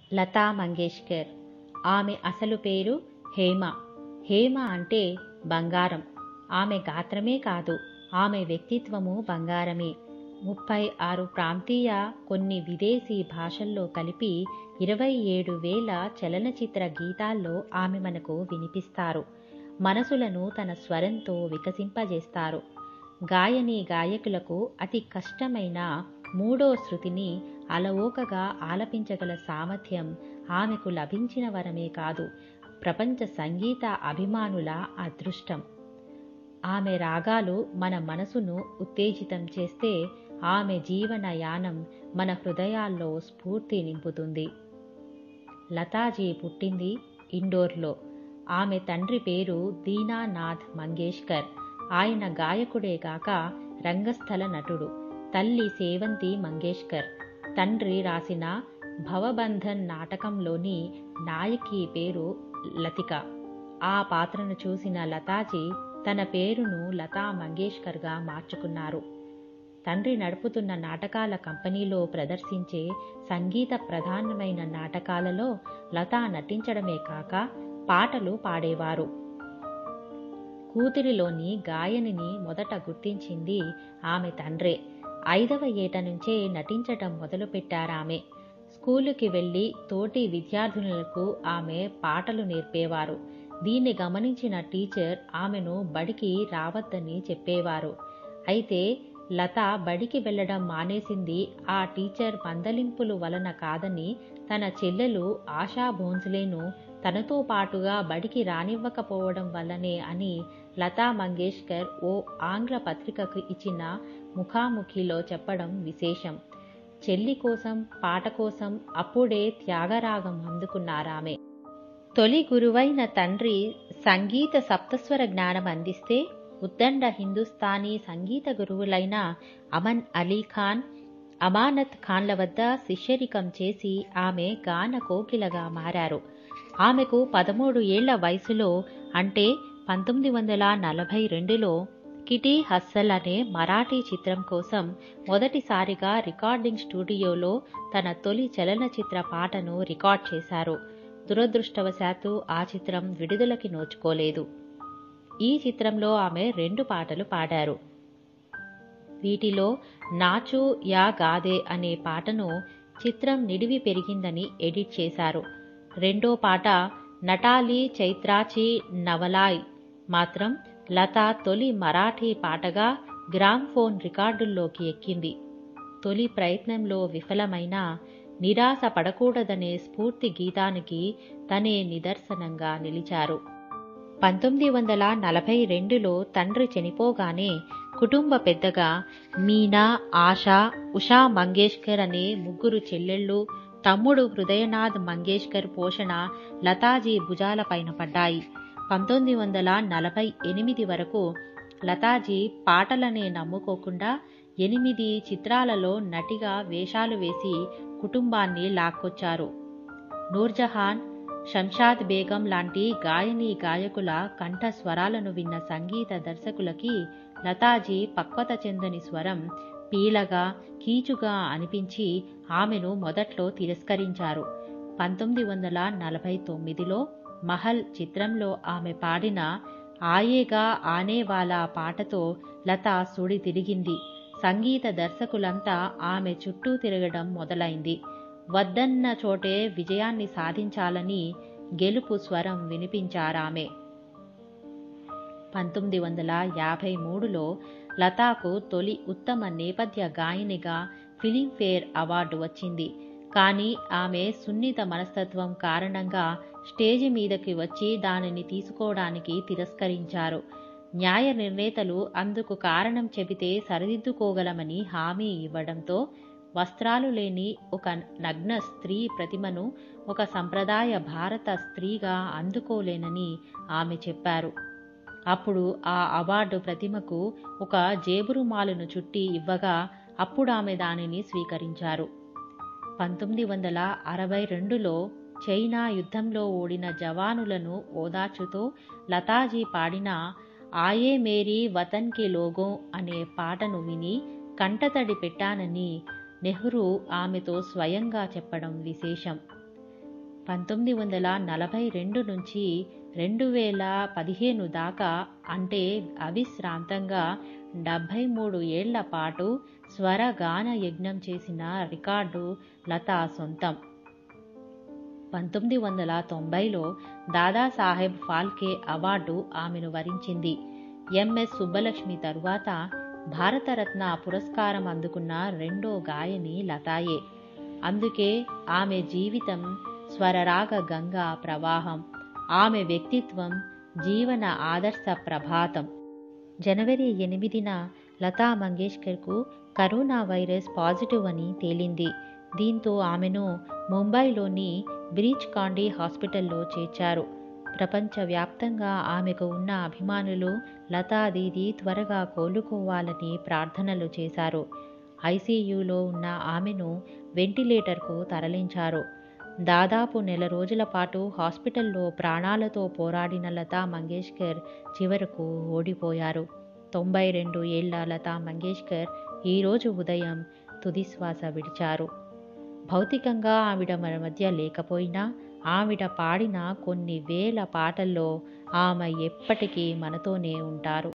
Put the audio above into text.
లతా మంగేష్కర్ ఆమె అసలు పేరు హేమ హేమ అంటే బంగారం ఆమె గాత్రమే కాదు ఆమె వ్యక్తిత్వము బంగారమే ముప్పై ఆరు ప్రాంతీయ కొన్ని విదేశీ భాషల్లో కలిపి ఇరవై ఏడు వేల చలనచిత్ర గీతాల్లో ఆమె మనకు వినిపిస్తారు మనసులను తన స్వరంతో వికసింపజేస్తారు గాయని గాయకులకు అతి కష్టమైన మూడో శృతిని అలవోకగా ఆలపించగల సామర్థ్యం ఆమెకు లభించిన వరమే కాదు ప్రపంచ సంగీత అభిమానుల అదృష్టం ఆమె రాగాలు మన మనసును ఉత్తేజితం చేస్తే ఆమె జీవన యానం మన హృదయాల్లో స్ఫూర్తి నింపుతుంది లతాజీ పుట్టింది ఇండోర్లో ఆమె తండ్రి పేరు దీనానాథ్ మంగేష్కర్ ఆయన గాయకుడే గాక రంగస్థల నటుడు తల్లి సేవంతి మంగేష్కర్ తండ్రి రాసిన భవబంధన్ నాటకంలోని నాయకి పేరు లతిక ఆ పాత్రను చూసిన లతాజీ తన పేరును లతా మంగేష్కర్గా మార్చుకున్నారు తండ్రి నడుపుతున్న నాటకాల కంపెనీలో ప్రదర్శించే సంగీత ప్రధానమైన నాటకాలలో లతా నటించడమే కాక పాటలు పాడేవారు కూతురిలోని గాయనిని మొదట గుర్తించింది ఆమె తండ్రే ఐదవ ఏట నుంచే నటించటం మొదలుపెట్టారామె స్కూలుకి వెళ్ళి తోటి విద్యార్థినులకు ఆమె పాటలు నేర్పేవారు దీన్ని గమనించిన టీచర్ ఆమెను బడికి రావద్దని చెప్పేవారు అయితే లత బడికి వెళ్ళడం మానేసింది ఆ టీచర్ మందలింపులు వలన కాదని తన చెల్లెలు ఆశా భోన్స్లేను తనతో పాటుగా బడికి రానివ్వకపోవడం వల్లనే అని లతా మంగేష్కర్ ఓ ఆంగ్ల పత్రికకు ఇచ్చిన ముఖాముఖిలో చెప్పడం విశేషం చెల్లి కోసం పాట కోసం అప్పుడే త్యాగరాగం అందుకున్నారామె తొలి గురువైన తండ్రి సంగీత సప్తస్వర జ్ఞానం అందిస్తే ఉద్దండ హిందుస్థానీ సంగీత గురువులైన అమన్ అలీ ఖాన్ అమానత్ ఖాన్ల వద్ద శిష్యరికం చేసి ఆమె గాన కోకిలగా మారారు ఆమెకు పదమూడు ఏళ్ల వయసులో అంటే పంతొమ్మిది వందల నలభై రెండులో కిటీ హస్సల్ అనే మరాఠీ చిత్రం కోసం మొదటిసారిగా రికార్డింగ్ స్టూడియోలో తన తొలి చలనచిత్ర పాటను రికార్డ్ చేశారు దురదృష్టవశాత్తు ఆ చిత్రం విడుదలకి నోచుకోలేదు ఈ చిత్రంలో ఆమె రెండు పాటలు పాడారు వీటిలో నాచు యా గాదే అనే పాటను చిత్రం నిడివి పెరిగిందని ఎడిట్ చేశారు రెండో పాట నటాలి చైత్రాచి నవలాయ్ మాత్రం లత తొలి మరాఠీ పాటగా గ్రామ్ఫోన్ రికార్డుల్లోకి ఎక్కింది తొలి ప్రయత్నంలో విఫలమైన నిరాశ పడకూడదనే స్ఫూర్తి గీతానికి తనే నిదర్శనంగా నిలిచారు పంతొమ్మిది వందల నలభై రెండులో తండ్రి చనిపోగానే కుటుంబ పెద్దగా మీనా ఆశా ఉషా మంగేష్కర్ అనే ముగ్గురు చెల్లెళ్ళు తమ్ముడు హృదయనాథ్ మంగేష్కర్ పోషణ లతాజీ భుజాలపైన పడ్డాయి పంతొమ్మిది వందల నలభై ఎనిమిది వరకు లతాజీ పాటలనే నమ్ముకోకుండా ఎనిమిది చిత్రాలలో నటిగా వేషాలు వేసి కుటుంబాన్ని లాక్కొచ్చారు నూర్జహాన్ షంషాద్ బేగం లాంటి గాయని గాయకుల కంఠ స్వరాలను విన్న సంగీత దర్శకులకి లతాజీ పక్వత చెందని స్వరం పీలగా కీచుగా అనిపించి ఆమెను మొదట్లో తిరస్కరించారు పంతొమ్మిది వందల నలభై తొమ్మిదిలో మహల్ చిత్రంలో ఆమె పాడిన ఆయేగా ఆనేవాలా పాటతో లత సుడి తిరిగింది సంగీత దర్శకులంతా ఆమె చుట్టూ తిరగడం మొదలైంది వద్దన్న చోటే విజయాన్ని సాధించాలని గెలుపు స్వరం వినిపించారామె పంతొమ్మిది వందల యాభై మూడులో లతాకు తొలి ఉత్తమ నేపథ్య గాయనిగా ఫిలింఫేర్ అవార్డు వచ్చింది కానీ ఆమె సున్నిత మనస్తత్వం కారణంగా స్టేజి మీదకి వచ్చి దానిని తీసుకోవడానికి తిరస్కరించారు న్యాయ నిర్ణేతలు అందుకు కారణం చెబితే సరిదిద్దుకోగలమని హామీ ఇవ్వడంతో వస్త్రాలు లేని ఒక నగ్న స్త్రీ ప్రతిమను ఒక సంప్రదాయ భారత స్త్రీగా అందుకోలేనని ఆమె చెప్పారు అప్పుడు ఆ అవార్డు ప్రతిమకు ఒక జేబురుమాలును చుట్టి ఇవ్వగా అప్పుడు ఆమె దానిని స్వీకరించారు పంతొమ్మిది వందల అరవై రెండులో చైనా యుద్ధంలో ఓడిన జవానులను ఓదార్చుతో లతాజీ పాడిన ఆయే మేరీ వతన్ కి లోగో అనే పాటను విని కంటతడి పెట్టానని నెహ్రూ ఆమెతో స్వయంగా చెప్పడం విశేషం పంతొమ్మిది వందల నలభై రెండు నుంచి రెండు వేల పదిహేను దాకా అంటే అవిశ్రాంతంగా డెబ్భై మూడు ఏళ్ల పాటు స్వరగాన యజ్ఞం చేసిన రికార్డు లతా సొంతం పంతొమ్మిది వందల తొంభైలో దాదాసాహెబ్ ఫాల్కే అవార్డు ఆమెను వరించింది ఎంఎస్ సుబ్బలక్ష్మి తరువాత భారతరత్న పురస్కారం అందుకున్న రెండో గాయని లతాయే అందుకే ఆమె జీవితం స్వరరాగ గంగా ప్రవాహం ఆమె వ్యక్తిత్వం జీవన ఆదర్శ ప్రభాతం జనవరి ఎనిమిదిన లతా మంగేష్కర్కు కరోనా వైరస్ పాజిటివ్ అని తేలింది దీంతో ఆమెను ముంబైలోని బ్రీచ్ కాండీ హాస్పిటల్లో చేర్చారు ప్రపంచవ్యాప్తంగా ఆమెకు ఉన్న అభిమానులు లతా దీది త్వరగా కోలుకోవాలని ప్రార్థనలు చేశారు ఐసీయూలో ఉన్న ఆమెను వెంటిలేటర్కు తరలించారు దాదాపు నెల రోజుల పాటు హాస్పిటల్లో ప్రాణాలతో పోరాడిన లతా మంగేష్కర్ చివరకు ఓడిపోయారు తొంభై రెండు ఏళ్ల లతా మంగేష్కర్ ఈరోజు ఉదయం తుదిశ్వాస విడిచారు భౌతికంగా ఆవిడ మన మధ్య లేకపోయినా ఆవిడ పాడిన కొన్ని వేల పాటల్లో ఆమె ఎప్పటికీ మనతోనే ఉంటారు